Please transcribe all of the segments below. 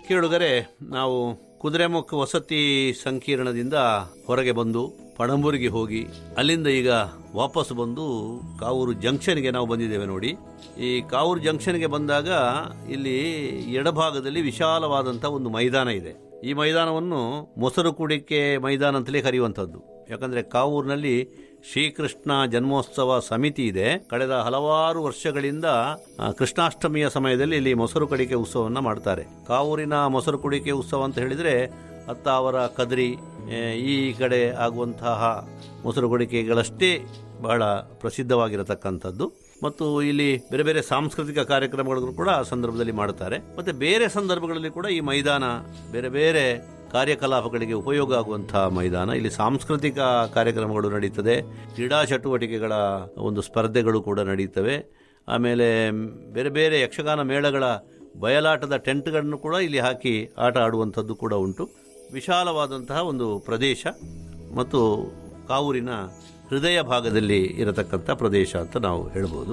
ಕೇಳುಗರೆ ನಾವು ಕುದುರೆಮುಖ ವಸತಿ ಸಂಕೀರ್ಣದಿಂದ ಹೊರಗೆ ಬಂದು ಪಣಂಬೂರಿಗೆ ಹೋಗಿ ಅಲ್ಲಿಂದ ಈಗ ವಾಪಸ್ ಬಂದು ಕಾವೂರು ಜಂಕ್ಷನ್ಗೆ ನಾವು ಬಂದಿದ್ದೇವೆ ನೋಡಿ ಈ ಕಾವೂರು ಜಂಕ್ಷನ್ಗೆ ಬಂದಾಗ ಇಲ್ಲಿ ಎಡಭಾಗದಲ್ಲಿ ವಿಶಾಲವಾದಂಥ ಒಂದು ಮೈದಾನ ಇದೆ ಈ ಮೈದಾನವನ್ನು ಮೊಸರು ಕುಡಿಕೆ ಮೈದಾನ ಅಂತಲೇ ಕರೆಯುವಂಥದ್ದು ಯಾಕಂದ್ರೆ ಕಾವೂರಿನಲ್ಲಿ ಶ್ರೀಕೃಷ್ಣ ಜನ್ಮೋತ್ಸವ ಸಮಿತಿ ಇದೆ ಕಳೆದ ಹಲವಾರು ವರ್ಷಗಳಿಂದ ಆ, ಕೃಷ್ಣಾಷ್ಟಮಿಯ ಸಮಯದಲ್ಲಿ ಇಲ್ಲಿ ಮೊಸರು ಕಡಿಕೆ ಉತ್ಸವವನ್ನು ಮಾಡ್ತಾರೆ ಕಾವೂರಿನ ಮೊಸರು ಕುಡಿಕೆ ಉತ್ಸವ ಅಂತ ಹೇಳಿದ್ರೆ ಅತ್ತಾವರ ಕದ್ರಿ ಆ, ಈ ಕಡೆ ಆಗುವಂತಹ ಮೊಸರು ಕುಡಿಕೆಗಳಷ್ಟೇ ಬಹಳ ಪ್ರಸಿದ್ಧವಾಗಿರತಕ್ಕಂಥದ್ದು ಮತ್ತು ಇಲ್ಲಿ ಬೇರೆ ಬೇರೆ ಸಾಂಸ್ಕೃತಿಕ ಕಾರ್ಯಕ್ರಮಗಳು ಕೂಡ ಆ ಸಂದರ್ಭದಲ್ಲಿ ಮಾಡುತ್ತಾರೆ ಮತ್ತೆ ಬೇರೆ ಸಂದರ್ಭಗಳಲ್ಲಿ ಕೂಡ ಈ ಮೈದಾನ ಬೇರೆ ಬೇರೆ ಕಾರ್ಯಕಲಾಪಗಳಿಗೆ ಉಪಯೋಗ ಆಗುವಂತಹ ಮೈದಾನ ಇಲ್ಲಿ ಸಾಂಸ್ಕೃತಿಕ ಕಾರ್ಯಕ್ರಮಗಳು ನಡೀತದೆ ಕ್ರೀಡಾ ಚಟುವಟಿಕೆಗಳ ಒಂದು ಸ್ಪರ್ಧೆಗಳು ಕೂಡ ನಡೀತವೆ ಆಮೇಲೆ ಬೇರೆ ಬೇರೆ ಯಕ್ಷಗಾನ ಮೇಳಗಳ ಬಯಲಾಟದ ಟೆಂಟ್ಗಳನ್ನು ಕೂಡ ಇಲ್ಲಿ ಹಾಕಿ ಆಟ ಆಡುವಂಥದ್ದು ಕೂಡ ಉಂಟು ವಿಶಾಲವಾದಂತಹ ಒಂದು ಪ್ರದೇಶ ಮತ್ತು ಕಾವೂರಿನ ಹೃದಯ ಭಾಗದಲ್ಲಿ ಇರತಕ್ಕಂಥ ಪ್ರದೇಶ ಅಂತ ನಾವು ಹೇಳ್ಬೋದು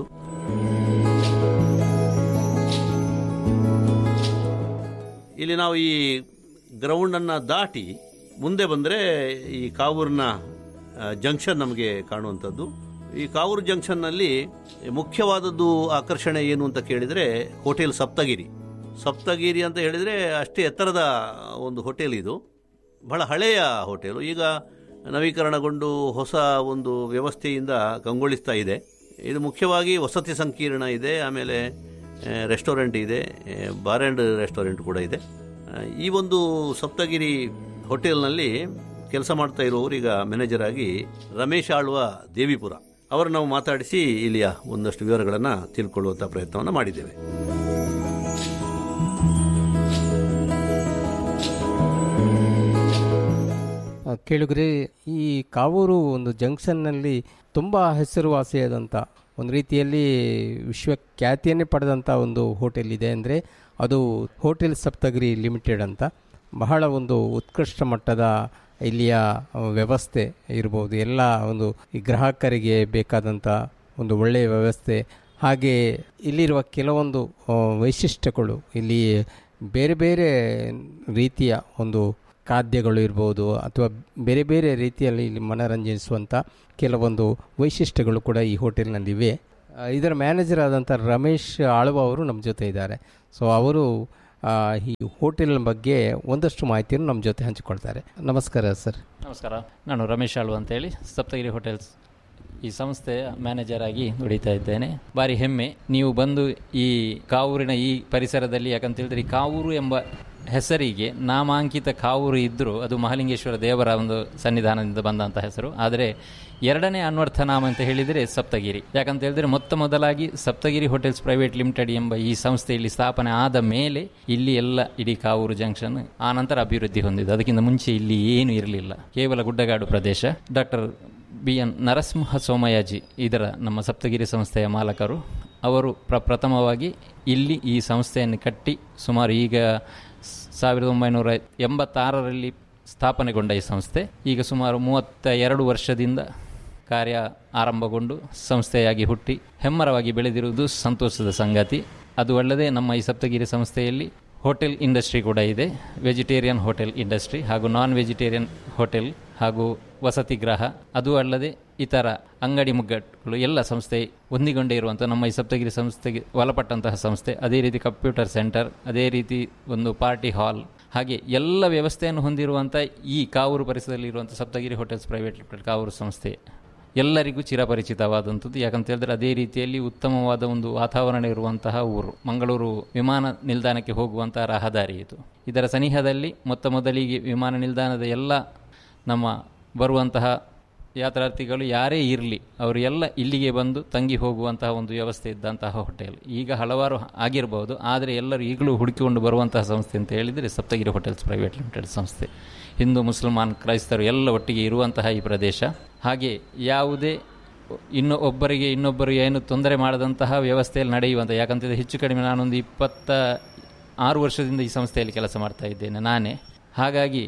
ಇಲ್ಲಿ ನಾವು ಈ ಗ್ರೌಂಡನ್ನು ದಾಟಿ ಮುಂದೆ ಬಂದರೆ ಈ ಕಾವೂರಿನ ಆ, ಜಂಕ್ಷನ್ ನಮಗೆ ಕಾಣುವಂಥದ್ದು ಈ ಕಾವೂರು ಜಂಕ್ಷನ್ನಲ್ಲಿ ಮುಖ್ಯವಾದದ್ದು ಆಕರ್ಷಣೆ ಏನು ಅಂತ ಕೇಳಿದರೆ ಹೋಟೆಲ್ ಸಪ್ತಗಿರಿ ಸಪ್ತಗಿರಿ ಅಂತ ಹೇಳಿದರೆ ಅಷ್ಟೇ ಎತ್ತರದ ಒಂದು ಹೋಟೆಲ್ ಇದು ಬಹಳ ಹಳೆಯ ಹೋಟೆಲು ಈಗ ನವೀಕರಣಗೊಂಡು ಹೊಸ ಒಂದು ವ್ಯವಸ್ಥೆಯಿಂದ ಕಂಗೊಳಿಸ್ತಾ ಇದೆ ಇದು ಮುಖ್ಯವಾಗಿ ವಸತಿ ಸಂಕೀರ್ಣ ಇದೆ ಆಮೇಲೆ ಆ, ರೆಸ್ಟೋರೆಂಟ್ ಇದೆ ಆ, ಬಾರ್ ಆ್ಯಂಡ್ ರೆಸ್ಟೋರೆಂಟ್ ಕೂಡ ಇದೆ ಆ, ಈ ಒಂದು ಸಪ್ತಗಿರಿ ಹೋಟೆಲ್ನಲ್ಲಿ ಕೆಲಸ ಮಾಡ್ತಾ ಇರುವವರು ಈಗ ಮ್ಯಾನೇಜರ್ ಆಗಿ ರಮೇಶ್ ಆಳ್ವ ದೇವಿಪುರ ಅವರು ನಾವು ಮಾತಾಡಿಸಿ ಇಲ್ಲಿಯ ಒಂದಷ್ಟು ವಿವರಗಳನ್ನು ತಿಳ್ಕೊಳ್ಳುವಂಥ ಪ್ರಯತ್ನವನ್ನು ಮಾಡಿದ್ದೇವೆ ಆ, ಕೇಳುಗರೆ ಈ ಕಾವೂರು ಒಂದು ಜಂಕ್ಷನ್ನಲ್ಲಿ ತುಂಬ ಹೆಸರುವಾಸಿಯಾದಂಥ ಒಂದು ರೀತಿಯಲ್ಲಿ ವಿಶ್ವಖ್ಯಾತಿಯನ್ನೇ ಪಡೆದಂಥ ಒಂದು ಹೋಟೆಲ್ ಇದೆ ಅಂದರೆ ಅದು ಹೋಟೆಲ್ ಸಪ್ತಗಿರಿ ಲಿಮಿಟೆಡ್ ಅಂತ ಬಹಳ ಒಂದು ಉತ್ಕೃಷ್ಟ ಮಟ್ಟದ ಇಲ್ಲಿಯ ಆ, ವ್ಯವಸ್ಥೆ ಇರ್ಬೋದು ಎಲ್ಲ ಒಂದು ಈ ಗ್ರಾಹಕರಿಗೆ ಬೇಕಾದಂಥ ಒಂದು ಒಳ್ಳೆಯ ವ್ಯವಸ್ಥೆ ಹಾಗೆ ಇಲ್ಲಿರುವ ಕೆಲವೊಂದು ಆ, ವೈಶಿಷ್ಟ್ಯಗಳು ಇಲ್ಲಿ ಬೇರೆ ಬೇರೆ ರೀತಿಯ ಒಂದು ಖಾದ್ಯಗಳು ಇರ್ಬೋದು ಅಥವಾ ಬೇರೆ ಬೇರೆ ರೀತಿಯಲ್ಲಿ ಇಲ್ಲಿ ಮನರಂಜಿಸುವಂಥ ಕೆಲವೊಂದು ವೈಶಿಷ್ಟ್ಯಗಳು ಕೂಡ ಈ ಹೋಟೆಲ್ನಲ್ಲಿವೆ ಆ, ಇದರ ಮ್ಯಾನೇಜರ್ ಆದಂಥ ರಮೇಶ್ ಆಳ್ವ ಅವರು ನಮ್ಮ ಜೊತೆ ಇದ್ದಾರೆ ಸೊ ಅವರು ಆ, ಈ ಹೋಟೆಲ್ನ ಬಗ್ಗೆ ಒಂದಷ್ಟು ಮಾಹಿತಿಯನ್ನು ನಮ್ಮ ಜೊತೆ ಹಂಚಿಕೊಳ್ತಾರೆ ನಮಸ್ಕಾರ ಸರ್ ನಮಸ್ಕಾರ ನಾನು ರಮೇಶ್ ಆಳ್ವ ಅಂತೇಳಿ ಸಪ್ತಗಿರಿ ಹೋಟೆಲ್ಸ್ ಈ ಸಂಸ್ಥೆಯ ಮ್ಯಾನೇಜರ್ ಆಗಿ ದುಡಿತಾ ಇದ್ದೇನೆ ಭಾರಿ ಹೆಮ್ಮೆ ನೀವು ಬಂದು ಈ ಕಾವೂರಿನ ಈ ಪರಿಸರದಲ್ಲಿ ಯಾಕಂತ ಹೇಳಿದ್ರೆ ಈ ಕಾವೂರು ಎಂಬ ಹೆಸರಿಗೆ ನಾಮಾಂಕಿತ ಕಾವೂರು ಇದ್ದರೂ ಅದು ಮಹಾಲಿಂಗೇಶ್ವರ ದೇವರ ಒಂದು ಸನ್ನಿಧಾನದಿಂದ ಬಂದಂಥ ಹೆಸರು ಆದರೆ ಎರಡನೇ ಅನ್ವರ್ಥ ನಾಮ ಅಂತ ಹೇಳಿದರೆ ಸಪ್ತಗಿರಿ ಯಾಕಂತ ಹೇಳಿದ್ರೆ ಮೊತ್ತ ಮೊದಲಾಗಿ ಸಪ್ತಗಿರಿ ಹೋಟೆಲ್ಸ್ ಪ್ರೈವೇಟ್ ಲಿಮಿಟೆಡ್ ಎಂಬ ಈ ಸಂಸ್ಥೆ ಇಲ್ಲಿ ಸ್ಥಾಪನೆ ಆದ ಮೇಲೆ ಇಲ್ಲಿ ಎಲ್ಲ ಇಡೀ ಕಾವೂರು ಜಂಕ್ಷನ್ ಆ ನಂತರ ಅಭಿವೃದ್ಧಿ ಹೊಂದಿದೆ ಅದಕ್ಕಿಂತ ಮುಂಚೆ ಇಲ್ಲಿ ಏನು ಇರಲಿಲ್ಲ ಕೇವಲ ಗುಡ್ಡಗಾಡು ಪ್ರದೇಶ doctor B N Narasimha Somayaji ಇದರ ನಮ್ಮ ಸಪ್ತಗಿರಿ ಸಂಸ್ಥೆಯ ಮಾಲಕರು ಅವರು ಪ್ರ ಪ್ರಥಮವಾಗಿ ಇಲ್ಲಿ ಈ ಸಂಸ್ಥೆಯನ್ನು ಕಟ್ಟಿ ಸುಮಾರು ಈಗ ಸಾವಿರದ ಒಂಬೈನೂರ ಎಂಬತ್ತಾರರಲ್ಲಿ ಸ್ಥಾಪನೆಗೊಂಡ ಈ ಸಂಸ್ಥೆ ಈಗ ಸುಮಾರು ಮೂವತ್ತ ಎರಡು ವರ್ಷದಿಂದ ಕಾರ್ಯ ಆರಂಭಗೊಂಡು ಸಂಸ್ಥೆಯಾಗಿ ಹುಟ್ಟಿ ಹೆಮ್ಮರವಾಗಿ ಬೆಳೆದಿರುವುದು ಸಂತೋಷದ ಸಂಗತಿ ಅದು ಅಲ್ಲದೆ ನಮ್ಮ ಈ ಸಪ್ತಗಿರಿ ಸಂಸ್ಥೆಯಲ್ಲಿ ಹೋಟೆಲ್ ಇಂಡಸ್ಟ್ರಿ ಕೂಡ ಇದೆ ವೆಜಿಟೇರಿಯನ್ ಹೋಟೆಲ್ ಇಂಡಸ್ಟ್ರಿ ಹಾಗೂ ನಾನ್ ವೆಜಿಟೇರಿಯನ್ ಹೋಟೆಲ್ ಹಾಗೂ ವಸತಿ ಗೃಹ ಅದು ಅಲ್ಲದೆ ಇತರ ಅಂಗಡಿ ಮುಗ್ಗಟ್ಟುಗಳು ಎಲ್ಲ ಸಂಸ್ಥೆ ಹೊಂದಿಕೊಂಡೇ ಇರುವಂಥ ನಮ್ಮ ಈ ಸಪ್ತಗಿರಿ ಸಂಸ್ಥೆಗೆ ಒಳಪಟ್ಟಂತಹ ಸಂಸ್ಥೆ ಅದೇ ರೀತಿ ಕಂಪ್ಯೂಟರ್ ಸೆಂಟರ್ ಅದೇ ರೀತಿ ಒಂದು ಪಾರ್ಟಿ ಹಾಲ್ ಹಾಗೆ ಎಲ್ಲ ವ್ಯವಸ್ಥೆಯನ್ನು ಹೊಂದಿರುವಂಥ ಈ ಕಾವೂರು ಪರಿಸರದಲ್ಲಿ ಇರುವಂಥ Saptagiri hotels private limited Kavoor ಸಂಸ್ಥೆ ಎಲ್ಲರಿಗೂ ಚಿರಪರಿಚಿತವಾದಂಥದ್ದು ಯಾಕಂತ ಹೇಳಿದ್ರೆ ಅದೇ ರೀತಿಯಲ್ಲಿ ಉತ್ತಮವಾದ ಒಂದು ವಾತಾವರಣ ಇರುವಂತಹ ಊರು ಮಂಗಳೂರು ವಿಮಾನ ನಿಲ್ದಾಣಕ್ಕೆ ಹೋಗುವಂತಹ ರಹದಾರಿ ಇದು ಇದರ ಸನಿಹದಲ್ಲಿ ಮೊತ್ತ ಮೊದಲಿಗೆ ವಿಮಾನ ನಿಲ್ದಾಣದ ಎಲ್ಲ ನಮ್ಮ ಬರುವಂತಹ ಯಾತ್ರಾರ್ಥಿಗಳು ಯಾರೇ ಇರಲಿ ಅವರು ಎಲ್ಲ ಇಲ್ಲಿಗೆ ಬಂದು ತಂಗಿ ಹೋಗುವಂತಹ ಒಂದು ವ್ಯವಸ್ಥೆ ಇದ್ದಂತಹ ಹೋಟೆಲ್ ಈಗ ಹಲವಾರು ಆಗಿರಬಹುದು ಆದರೆ ಎಲ್ಲರೂ ಈಗಲೂ ಹುಡುಕಿಕೊಂಡು ಬರುವಂತಹ ಸಂಸ್ಥೆ ಅಂತ ಹೇಳಿದರೆ ಸಪ್ತಗಿರಿ ಹೋಟೆಲ್ಸ್ ಪ್ರೈವೇಟ್ ಲಿಮಿಟೆಡ್ ಸಂಸ್ಥೆ ಹಿಂದೂ ಮುಸಲ್ಮಾನ್ ಕ್ರೈಸ್ತರು ಎಲ್ಲ ಒಟ್ಟಿಗೆ ಇರುವಂತಹ ಈ ಪ್ರದೇಶ ಹಾಗೆ ಯಾವುದೇ ಇನ್ನು ಒಬ್ಬರಿಗೆ ಇನ್ನೊಬ್ಬರು ಏನು ತೊಂದರೆ ಮಾಡದಂತಹ ವ್ಯವಸ್ಥೆಯಲ್ಲಿ ನಡೆಯುವಂಥ ಯಾಕಂತಂದರೆ ಹೆಚ್ಚು ಕಡಿಮೆ ನಾನೊಂದು ಇಪ್ಪತ್ತ ಆರು ವರ್ಷದಿಂದ ಈ ಸಂಸ್ಥೆಯಲ್ಲಿ ಕೆಲಸ ಮಾಡ್ತಾ ಇದ್ದೇನೆ ನಾನೇ ಹಾಗಾಗಿ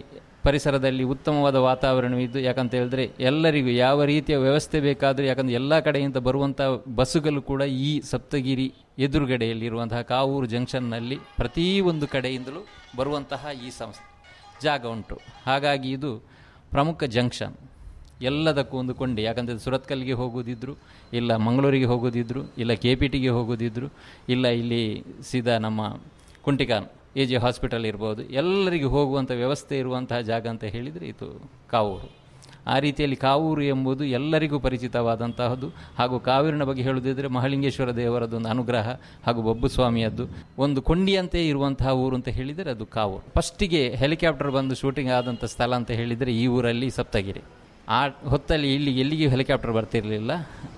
ಪರಿಸರದಲ್ಲಿ ಉತ್ತಮವಾದ ವಾತಾವರಣವಿದ್ದು ಯಾಕಂತ ಹೇಳಿದ್ರೆ ಎಲ್ಲರಿಗೂ ಯಾವ ರೀತಿಯ ವ್ಯವಸ್ಥೆ ಬೇಕಾದರೂ ಯಾಕಂದ್ರೆ ಎಲ್ಲ ಕಡೆಯಿಂದ ಬರುವಂಥ ಬಸ್ಸುಗಳು ಕೂಡ ಈ ಸಪ್ತಗಿರಿ ಎದುರುಗಡೆಯಲ್ಲಿರುವಂತಹ ಕಾವೂರು ಜಂಕ್ಷನ್ನಲ್ಲಿ ಪ್ರತಿಯೊಂದು ಕಡೆಯಿಂದಲೂ ಬರುವಂತಹ ಈ ಸಂಸ್ಥೆ ಜಾಗ ಉಂಟು ಹಾಗಾಗಿ ಇದು ಪ್ರಮುಖ ಜಂಕ್ಷನ್ ಎಲ್ಲದಕ್ಕೂ ಒಂದು ಕೊಂಡಿ ಯಾಕಂದರೆ ಸುರತ್ಕಲ್ಗೆ ಹೋಗೋದಿದ್ರು ಇಲ್ಲ ಮಂಗಳೂರಿಗೆ ಹೋಗೋದಿದ್ರು ಇಲ್ಲ ಕೆ ಪಿ ಟಿಗೆ ಹೋಗೋದಿದ್ರು ಇಲ್ಲ ಇಲ್ಲಿ ಸೀದಾ ನಮ್ಮ ಕುಂಟಿಕಾನ್ ಎ ಜೆ ಹಾಸ್ಪಿಟಲ್ ಇರ್ಬೋದು ಎಲ್ಲರಿಗೂ ಹೋಗುವಂಥ ವ್ಯವಸ್ಥೆ ಇರುವಂತಹ ಜಾಗ ಅಂತ ಹೇಳಿದರೆ ಇದು ಕಾವೂರು ಆ ರೀತಿಯಲ್ಲಿ ಕಾವೂರು ಎಂಬುದು ಎಲ್ಲರಿಗೂ ಪರಿಚಿತವಾದಂತಹದ್ದು ಹಾಗೂ ಕಾವೂರಿನ ಬಗ್ಗೆ ಹೇಳುವುದಿದ್ರೆ ಮಹಾಲಿಂಗೇಶ್ವರ ದೇವರದೊಂದು ಅನುಗ್ರಹ ಹಾಗೂ ಬೊಬ್ಬು ಸ್ವಾಮಿಯದ್ದು ಒಂದು ಕೊಂಡಿಯಂತೆ ಇರುವಂತಹ ಊರು ಅಂತ ಹೇಳಿದರೆ ಅದು ಕಾವೂರು ಫಸ್ಟಿಗೆ ಹೆಲಿಕಾಪ್ಟರ್ ಬಂದು ಶೂಟಿಂಗ್ ಆದಂಥ ಸ್ಥಳ ಅಂತ ಹೇಳಿದರೆ ಈ ಊರಲ್ಲಿ ಸಪ್ತಗಿರಿ ಆ ಹೊತ್ತಲ್ಲಿ ಇಲ್ಲಿ ಎಲ್ಲಿಗೆ ಹೆಲಿಕಾಪ್ಟರ್ ಬರ್ತಿರಲಿಲ್ಲ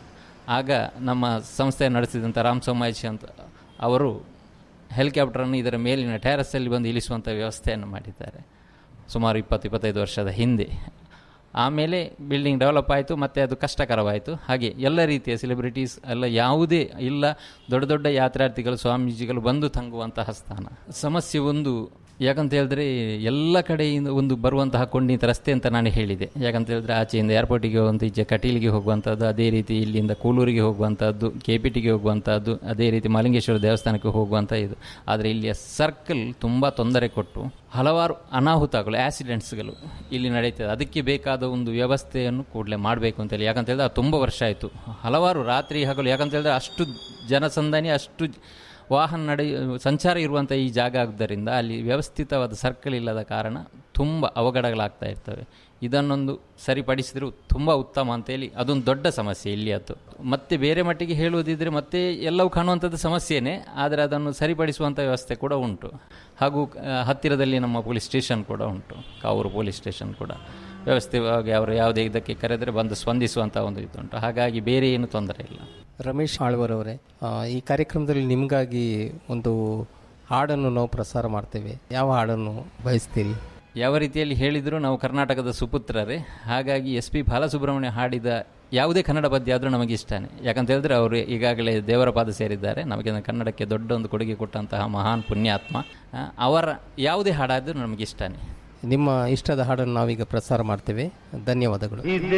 ಆಗ ನಮ್ಮ ಸಂಸ್ಥೆ ನಡೆಸಿದಂಥ ರಾಮ್ ಸೋಮಾಯಿಶಿ ಅಂತ ಅವರು ಹೆಲಿಕಾಪ್ಟರನ್ನು ಇದರ ಮೇಲಿನ ಟೆರಸ್ಸಲ್ಲಿ ಬಂದು ಇಳಿಸುವಂಥ ವ್ಯವಸ್ಥೆಯನ್ನು ಮಾಡಿದ್ದಾರೆ ಸುಮಾರು ಇಪ್ಪತ್ತು ಇಪ್ಪತ್ತೈದು ವರ್ಷದ ಹಿಂದೆ ಆಮೇಲೆ ಬಿಲ್ಡಿಂಗ್ ಡೆವಲಪ್ ಆಯಿತು ಮತ್ತು ಅದು ಕಷ್ಟಕರವಾಯಿತು ಹಾಗೆ ಎಲ್ಲ ರೀತಿಯ ಸೆಲೆಬ್ರಿಟೀಸ್ ಎಲ್ಲ ಯಾವುದೇ ಇಲ್ಲ ದೊಡ್ಡ ದೊಡ್ಡ ಯಾತ್ರಾರ್ಥಿಗಳು ಸ್ವಾಮೀಜಿಗಳು ಬಂದು ತಂಗುವಂತಹ ಸ್ಥಾನ ಸಮಸ್ಯೆ ಒಂದು ಯಾಕಂತ ಹೇಳಿದ್ರೆ ಎಲ್ಲ ಕಡೆಯಿಂದ ಒಂದು ಬರುವಂತಹ ಕೊಂಡಿಂತ ರಸ್ತೆ ಅಂತ ನಾನು ಹೇಳಿದೆ ಯಾಕಂತ ಹೇಳಿದ್ರೆ ಆಚೆಯಿಂದ ಏರ್ಪೋರ್ಟಿಗೆ ಹೋಗುವಂಥ ಈಚೆ ಕಟೀಲಿಗೆ ಹೋಗುವಂಥದ್ದು ಅದೇ ರೀತಿ ಇಲ್ಲಿಂದ ಕೂಳೂರಿಗೆ ಹೋಗುವಂಥದ್ದು ಕೆ ಪಿ ಟಿಗೆ ಹೋಗುವಂಥದ್ದು ಅದೇ ರೀತಿ ಮಲಿಂಗೇಶ್ವರ ದೇವಸ್ಥಾನಕ್ಕೆ ಹೋಗುವಂಥ ಇದು ಆದರೆ ಇಲ್ಲಿಯ ಸರ್ಕಲ್ ತುಂಬ ತೊಂದರೆ ಕೊಟ್ಟು ಹಲವಾರು ಅನಾಹುತಗಳು ಆಕ್ಸಿಡೆಂಟ್ಸ್ಗಳು ಇಲ್ಲಿ ನಡೀತದೆ ಅದಕ್ಕೆ ಬೇಕಾದ ಒಂದು ವ್ಯವಸ್ಥೆಯನ್ನು ಕೂಡಲೇ ಮಾಡಬೇಕು ಅಂತೇಳಿ ಯಾಕಂತ ಹೇಳಿದ್ರೆ ಅದು ತುಂಬ ವರ್ಷ ಆಯಿತು ಹಲವಾರು ರಾತ್ರಿ ಹಗಲು ಯಾಕಂತ ಹೇಳಿದ್ರೆ ಅಷ್ಟು ಜನಸಂದಣಿ ಅಷ್ಟು ವಾಹನ ನಡೆ ಸಂಚಾರ ಇರುವಂಥ ಈ ಜಾಗ ಆದ್ದರಿಂದ ಅಲ್ಲಿ ವ್ಯವಸ್ಥಿತವಾದ ಸರ್ಕಲ್ ಇಲ್ಲದ ಕಾರಣ ತುಂಬ ಅವಘಡಗಳಾಗ್ತಾ ಇರ್ತವೆ ಇದನ್ನೊಂದು ಸರಿಪಡಿಸಿದ್ರು ತುಂಬ ಉತ್ತಮ ಅಂತೇಳಿ ಅದೊಂದು ದೊಡ್ಡ ಸಮಸ್ಯೆ ಇಲ್ಲಿ ಅದು ಮತ್ತೆ ಬೇರೆ ಮಟ್ಟಿಗೆ ಹೇಳುವುದಿದ್ರೆ ಮತ್ತೆ ಎಲ್ಲವೂ ಕಾಣುವಂಥದ್ದು ಸಮಸ್ಯೆನೇ ಆದರೆ ಅದನ್ನು ಸರಿಪಡಿಸುವಂಥ ವ್ಯವಸ್ಥೆ ಕೂಡ ಉಂಟು ಹಾಗೂ ಆ, ಹತ್ತಿರದಲ್ಲಿ ನಮ್ಮ ಪೊಲೀಸ್ ಸ್ಟೇಷನ್ ಕೂಡ ಉಂಟು ಕಾವೂರು ಪೊಲೀಸ್ ಸ್ಟೇಷನ್ ಕೂಡ ವ್ಯವಸ್ಥಿತವಾಗಿ ಅವರು ಯಾವುದೇ ಇದಕ್ಕೆ ಕರೆದರೆ ಬಂದು ಸ್ಪಂದಿಸುವಂಥ ಒಂದು ಇದುಂಟು ಹಾಗಾಗಿ ಬೇರೆ ಏನು ತೊಂದರೆ ಇಲ್ಲ ರಮೇಶ್ ಆಳ್ವರವರೇ ಆ, ಈ ಕಾರ್ಯಕ್ರಮದಲ್ಲಿ ನಿಮಗಾಗಿ ಒಂದು ಹಾಡನ್ನು ನಾವು ಪ್ರಸಾರ ಮಾಡ್ತೇವೆ ಯಾವ ಹಾಡನ್ನು ಬಯಸ್ತೀರಿ ಯಾವ ರೀತಿಯಲ್ಲಿ ಹೇಳಿದರೂ ನಾವು ಕರ್ನಾಟಕದ ಸುಪುತ್ರರೇ ಹಾಗಾಗಿ ಎಸ್ ಪಿ ಬಾಲಸುಬ್ರಹ್ಮಣ್ಯ ಹಾಡಿದ ಯಾವುದೇ ಕನ್ನಡ ಪದ್ಯ ಆದರೂ ನಮಗೆ ಇಷ್ಟನೇ ಯಾಕಂತ ಹೇಳಿದ್ರೆ ಅವರು ಈಗಾಗಲೇ ದೇವರ ಪಾದ ಸೇರಿದ್ದಾರೆ ನಮಗೆ ಕನ್ನಡಕ್ಕೆ ದೊಡ್ಡ ಒಂದು ಕೊಡುಗೆ ಕೊಟ್ಟಂತಹ ಮಹಾನ್ ಪುಣ್ಯಾತ್ಮ ಆ, ಅವರ ಯಾವುದೇ ಹಾಡಾದರೂ ನಮಗೆ ಇಷ್ಟನೇ ನಿಮ್ಮ ಇಷ್ಟದ ಹಾಡನ್ನು ನಾವೀಗ ಪ್ರಸಾರ ಮಾಡ್ತೇವೆ ಧನ್ಯವಾದಗಳು